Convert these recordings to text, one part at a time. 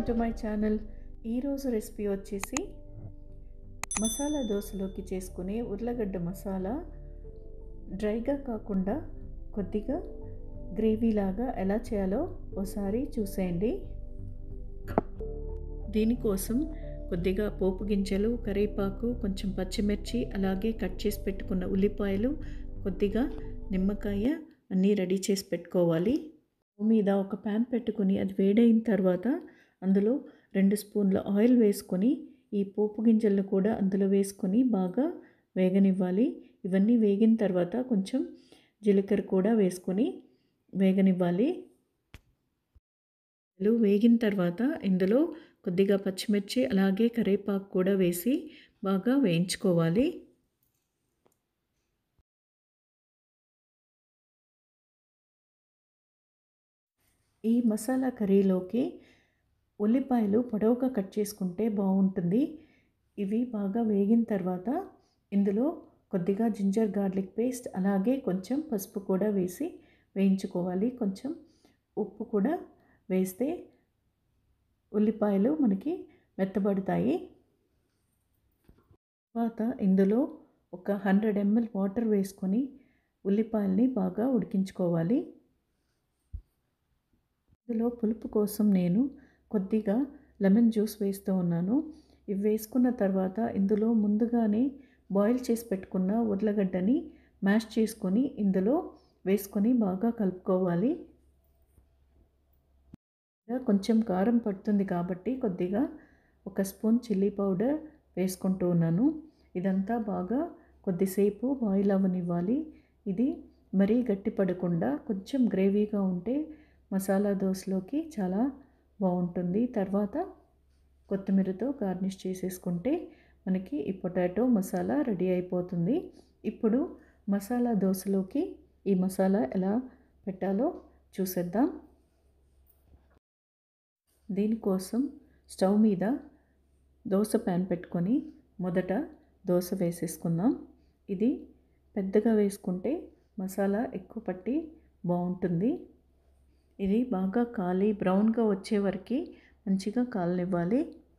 to my channel ఈరోజు recipe వచ్చేసి మసాలా దోశలోకి చేసుకునే ఉర్లగడ్డ మసాలా డ్రైగా కాకుండా కొద్దిగా గ్రేవీలాగా ఎలా చేయాలో ఒకసారి చూసేయండి దీనికోసం కొద్దిగా పోపు గింజలు కరివేపాకు కొంచెం పచ్చిమిర్చి అలాగే కట్ చేసి పెట్టుకున్న ఉల్లిపాయలు కొద్దిగా నిమ్మకాయ అన్నీ రెడీ చేసి పెట్టుకోవాలి మీద ఒక ప్యాన్ పెట్టుకుని అది వేడైన తర్వాత అందులో రెండు స్పూన్ల ఆయిల్ వేసుకొని ఈ పోపు గింజలను కూడా అందులో వేసుకొని బాగా వేగనివ్వాలి ఇవన్నీ వేగిన తర్వాత కొంచెం జీలకర్ర కూడా వేసుకొని వేగనివ్వాలి వేగిన తర్వాత ఇందులో కొద్దిగా పచ్చిమిర్చి అలాగే కరివేపాకు కూడా వేసి బాగా వేయించుకోవాలి ఈ మసాలా కర్రీలోకి ఉల్లిపాయలు పొడవుగా కట్ చేసుకుంటే బాగుంటుంది ఇవి బాగా వేగిన తర్వాత ఇందులో కొద్దిగా జింజర్ గార్లిక్ పేస్ట్ అలాగే కొంచెం పసుపు కూడా వేసి వేయించుకోవాలి కొంచెం ఉప్పు కూడా వేస్తే ఉల్లిపాయలు మనకి మెత్తబడతాయి తర్వాత ఇందులో ఒక హండ్రెడ్ ఎంఎల్ వాటర్ వేసుకొని ఉల్లిపాయల్ని బాగా ఉడికించుకోవాలి ఇందులో పులుపు కోసం నేను కొద్దిగా లెమన్ జ్యూస్ వేస్తూ ఉన్నాను ఇవి వేసుకున్న తర్వాత ఇందులో ముందుగానే బాయిల్ చేసి పెట్టుకున్న ఉర్లగడ్డని మ్యాష్ చేసుకొని ఇందులో వేసుకొని బాగా కలుపుకోవాలి కొంచెం కారం పడుతుంది కాబట్టి కొద్దిగా ఒక స్పూన్ చిల్లీ పౌడర్ వేసుకుంటూ ఉన్నాను ఇదంతా బాగా కొద్దిసేపు బాయిల్ అవ్వనివ్వాలి ఇది మరీ గట్టి పడకుండా కొంచెం గ్రేవీగా ఉంటే మసాలా దోశలోకి చాలా బాగుంటుంది తర్వాత కొత్తిమీరతో గార్నిష్ చేసేసుకుంటే మనకి ఈ పొటాటో మసాలా రెడీ అయిపోతుంది ఇప్పుడు మసాలా దోశలోకి ఈ మసాలా ఎలా పెట్టాలో చూసేద్దాం దీనికోసం స్టవ్ మీద దోశ ప్యాన్ పెట్టుకొని మొదట దోశ వేసేసుకుందాం ఇది పెద్దగా వేసుకుంటే మసాలా ఎక్కువ పట్టి బాగుంటుంది ఇది బాగా కాలి బ్రౌన్గా వచ్చే వరకు మంచిగా కాలనివ్వాలి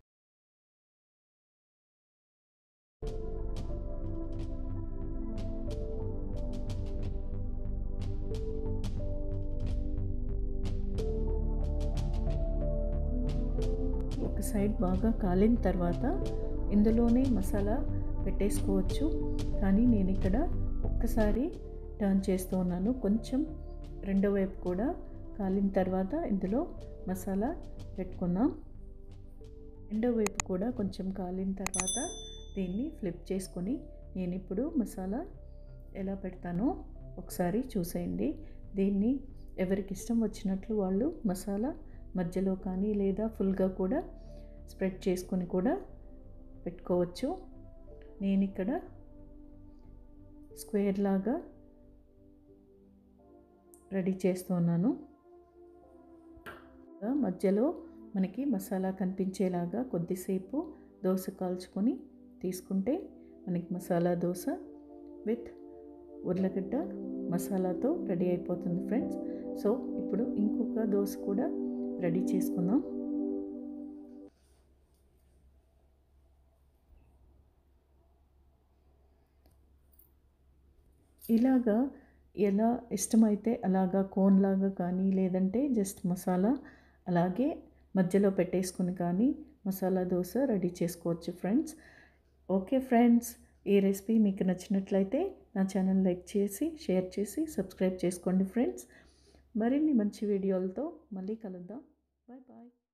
ఒక సైడ్ బాగా కాలిన తర్వాత ఇందులోనే మసాలా పెట్టేసుకోవచ్చు కానీ నేను ఇక్కడ ఒక్కసారి టర్న్ చేస్తూ ఉన్నాను కొంచెం రెండో వైపు కూడా కాలిన తర్వాత ఇందులో మసాలా పెట్టుకుందాం రెండో వైపు కూడా కొంచెం కాలిన తర్వాత దీన్ని ఫ్లిప్ చేసుకొని నేను ఇప్పుడు మసాలా ఎలా పెడతానో ఒకసారి చూసేయండి దీన్ని ఎవరికి ఇష్టం వచ్చినట్లు వాళ్ళు మసాలా మధ్యలో కానీ లేదా ఫుల్గా కూడా స్ప్రెడ్ చేసుకొని కూడా పెట్టుకోవచ్చు నేను ఇక్కడ స్క్వేర్ లాగా రెడీ చేస్తున్నాను మధ్యలో మనకి మసాలా కనిపించేలాగా కొద్దిసేపు దోశ కాల్చుకొని తీసుకుంటే మనకి మసాలా దోశ విత్ ఉర్లగడ్డ మసాలాతో రెడీ అయిపోతుంది ఫ్రెండ్స్ సో ఇప్పుడు ఇంకొక దోశ కూడా రెడీ చేసుకుందాం ఇలాగా ఎలా ఇష్టమైతే అలాగా కోన్ లాగా కానీ లేదంటే జస్ట్ మసాలా అలాగే మధ్యలో పెట్టేసుకుని కానీ మసాలా దోశ రెడీ చేసుకోవచ్చు ఫ్రెండ్స్ ఓకే ఫ్రెండ్స్ ఈ రెసిపీ మీకు నచ్చినట్లయితే నా ఛానల్ లైక్ చేసి షేర్ చేసి సబ్స్క్రైబ్ చేసుకోండి ఫ్రెండ్స్ మరిన్ని మంచి వీడియోలతో మళ్ళీ కలుద్దాం బాయ్ బాయ్